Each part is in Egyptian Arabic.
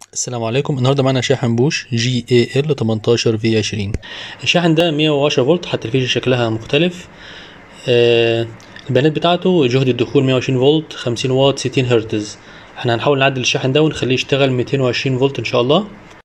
السلام عليكم النهارده معانا شاحن بوش جي اي ال 18 في 20 الشاحن ده 110 فولت حتى الفيشه شكلها مختلف آه البيانات بتاعته جهد الدخول 120 فولت 50 واط 60 هرتز احنا هنحاول نعدل الشاحن ده ونخليه يشتغل 220 فولت ان شاء الله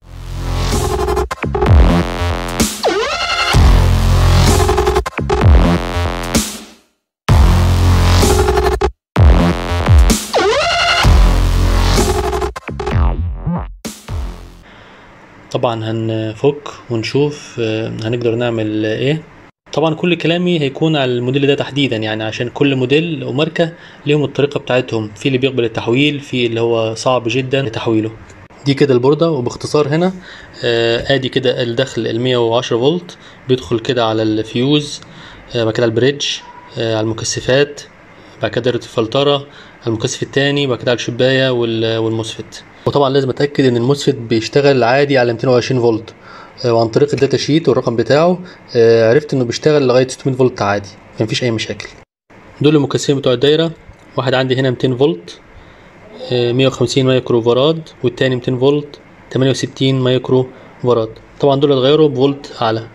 طبعا هنفك ونشوف آه، هنقدر نعمل ايه طبعا كل كلامي هيكون على الموديل ده تحديدا يعني عشان كل موديل وماركة ليهم الطريقة بتاعتهم في اللي بيقبل التحويل في اللي هو صعب جدا تحويله دي كده البوردة وباختصار هنا آه، ادي كده الدخل ال 110 فولت بيدخل كده على الفيوز آه، بعد كده على البريدج آه، على المكثفات بعد كده دايرة الفلترة على المكثف التاني بعد كده على الشباية وال- والموسفيت وطبعا لازم اتاكد ان الموسفيت بيشتغل عادي على 220 فولت آه، وعن طريق الداتا شيت والرقم بتاعه آه، عرفت انه بيشتغل لغايه 600 فولت عادي مفيش اي مشاكل دول المكثفين بتوع الدايره واحد عندي هنا 200 فولت آه، 150 مايكرو فاراد والتاني 200 فولت 68 مايكرو فاراد طبعا دول اتغيروا بفولت اعلى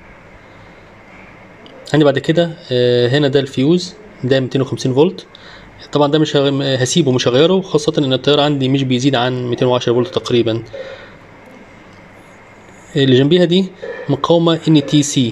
عندي بعد كده آه، هنا ده الفيوز ده 250 فولت طبعا ده مش هغ- هسيبه مش هغيره خاصة ان التيار عندي مش بيزيد عن 210 فولت تقريبا اللي جنبيها دي مقاومة ان تي سي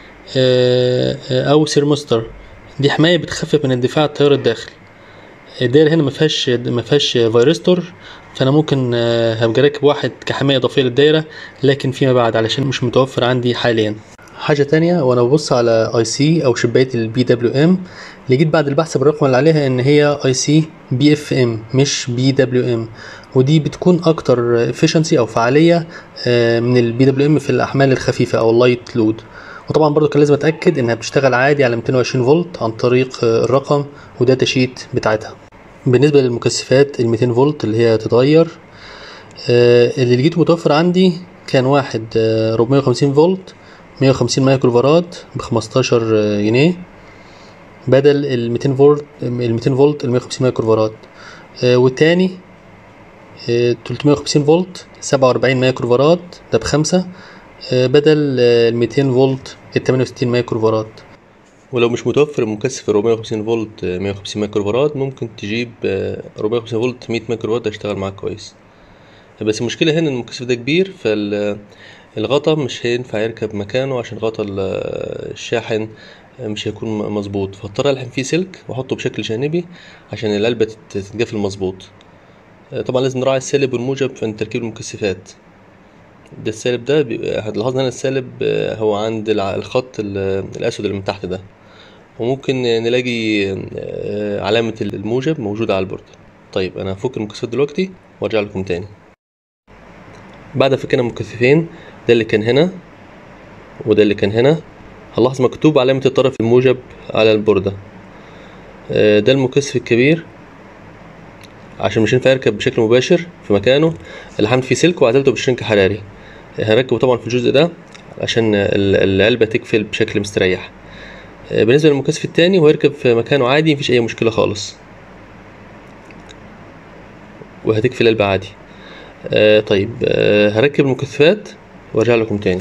او سيرموستر دي حماية بتخفف من اندفاع التيار الداخلي الدايرة هنا ما فيهاش ما فيهاش فيرستور فانا ممكن آه، هبقى راكب واحد كحماية اضافية للدايرة لكن فيما بعد علشان مش متوفر عندي حاليا حاجة تانية وانا ببص على اي سي او شباية البي دبليو ام لقيت بعد البحث بالرقم اللي عليها ان هي اي سي بي اف ام مش بي دبليو ام ودي بتكون اكتر افشنسي او فعالية آه، من البي دبليو ام في الاحمال الخفيفة او اللايت لود وطبعا برضو كان لازم اتاكد انها بتشتغل عادي على 220 فولت عن طريق آه، الرقم وداتا شيت بتاعتها بالنسبة للمكثفات ال 200 فولت اللي هي تتغير آه، اللي لقيته متوفر عندي كان واحد آه، 450 فولت 150 مايكرو فاراد ب 15 آه، جنيه بدل ال 200 فولت ال 200 فولت ال 150 مايكرو فاراد آه، والتاني آه، 350 فولت 47 مايكرو فاراد ده بخمسة آه، بدل آه، ال 200 فولت ال 68 مايكرو فاراد ولو مش متوفر مكثف 450 فولت آه، 150 مايكرو فاراد ممكن تجيب آه، 450 فولت 100 مايكرو فاراد هيشتغل معاك كويس بس المشكلة هنا ان المكثف ده كبير فالغطا مش هينفع يركب مكانه عشان غطا ال- الشاحن مش هيكون م- مظبوط فاضطر الحم فيه سلك واحطه بشكل جانبي عشان العلبة تت- تتقفل مظبوط آه، طبعا لازم نراعي السالب والموجب في تركيب المكثفات ده السالب ده بيبقى- هتلاحظ هنا السالب آه، هو عند الع- الخط ال- الاسود اللي من تحت ده وممكن نلاقي آه، علامة الموجب موجودة على البورد طيب أنا هفك المكثفات دلوقتي وأرجع لكم تاني بعد فكنا المكثفين ده اللي كان هنا وده اللي كان هنا هنلاحظ مكتوب علامة الطرف الموجب على البوردة آه، ده المكثف الكبير عشان مش هينفع يركب بشكل مباشر في مكانه اللي حملت فيه سلك وعزلته بشرينك حراري هنركبه طبعا في الجزء ده عشان ال- العلبة تقفل بشكل مستريح آه، بالنسبة للمكثف التاني هو يركب في مكانه عادي مفيش أي مشكلة خالص وهتقفل العلبة عادي آه طيب آه هركب المكثفات وارجع لكم تاني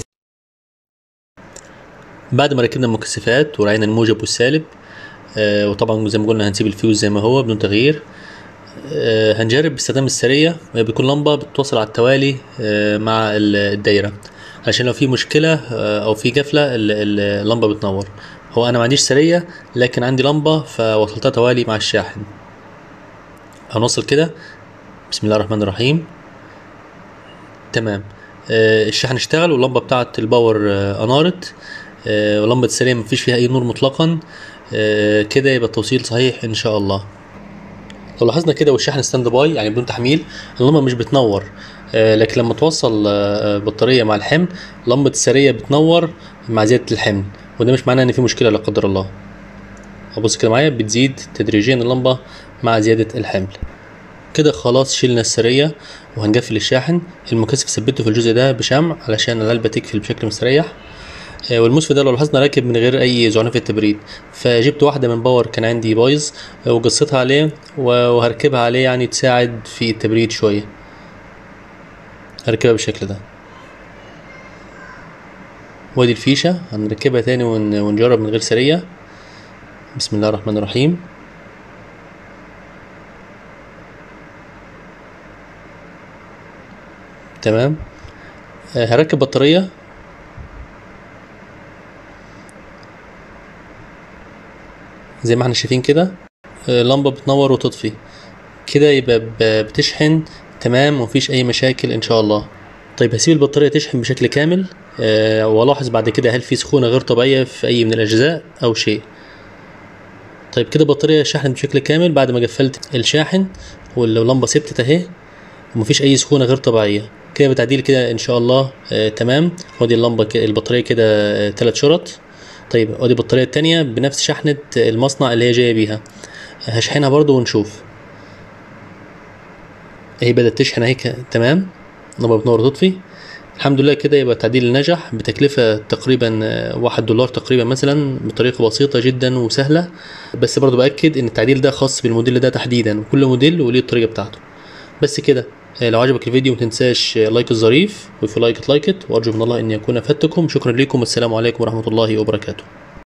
بعد ما ركبنا المكثفات وراعينا الموجب والسالب آه وطبعا زي ما قلنا هنسيب الفيوز زي ما هو بدون تغيير آه هنجرب باستخدام السرية وهي بتكون لمبة بتتوصل على التوالي آه مع ال- الدايرة عشان لو في مشكلة آه أو في قفلة ال- ال- اللمبة بتنور هو أنا ما عنديش سرية لكن عندي لمبة فوصلتها توالي مع الشاحن هنوصل كده بسم الله الرحمن الرحيم تمام آه الشاحن اشتغل واللمبة بتاعت الباور آه أنارت آه ولمبة السرية مفيش فيها أي نور مطلقا آه كده يبقى التوصيل صحيح إن شاء الله لو لاحظنا كده والشحن ستاند باي يعني بدون تحميل اللمبه مش بتنور آه، لكن لما توصل آه، بطاريه مع الحمل لمبه السريه بتنور مع زياده الحمل وده مش معناه ان في مشكله لا قدر الله ابص كده معايا بتزيد تدريجيا اللمبه مع زياده الحمل كده خلاص شيلنا السريه وهنقفل الشاحن المكثف ثبته في الجزء ده بشمع علشان العلبه تقفل بشكل مستريح آه، والمسفي ده لو لاحظنا راكب من غير اي زعنفة تبريد فجبت واحدة من باور كان عندي بايظ آه، وقصيتها عليه و- وهركبها عليه يعني تساعد في التبريد شوية هركبها بالشكل ده وادي الفيشة هنركبها تاني ون- ونجرب من غير سرية بسم الله الرحمن الرحيم تمام آه، هركب بطارية زي ما احنا شايفين كده آه، لمبة بتنور وتطفي كده يبقى ب- بتشحن تمام ومفيش اي مشاكل ان شاء الله طيب هسيب البطارية تشحن بشكل كامل آه، والاحظ بعد كده هل في سخونة غير طبيعية في اي من الاجزاء او شيء طيب كده البطارية شحنت بشكل كامل بعد ما قفلت الشاحن واللمبة ثبتت اهي ومفيش اي سخونة غير طبيعية كده بتعديل كده ان شاء الله آه تمام ودي اللمبة ك- البطارية كده آه تلات شرط طيب ودي البطارية التانية بنفس شحنة المصنع اللي هي جاية بيها هشحنها برضو ونشوف اهي بدأت تشحن اهي ك- تمام لما بتنور تطفي الحمد لله كده يبقى التعديل نجح بتكلفة تقريبا آه، واحد دولار تقريبا مثلا بطريقة بسيطة جدا وسهلة بس برضو بأكد ان التعديل ده خاص بالموديل ده تحديدا وكل موديل وليه الطريقة بتاعته بس كده آه، لو عجبك الفيديو متنساش آه، لايك الظريف وفي لايك لايكت وارجو من الله ان يكون افدتكم شكرا لكم والسلام عليكم ورحمة الله وبركاته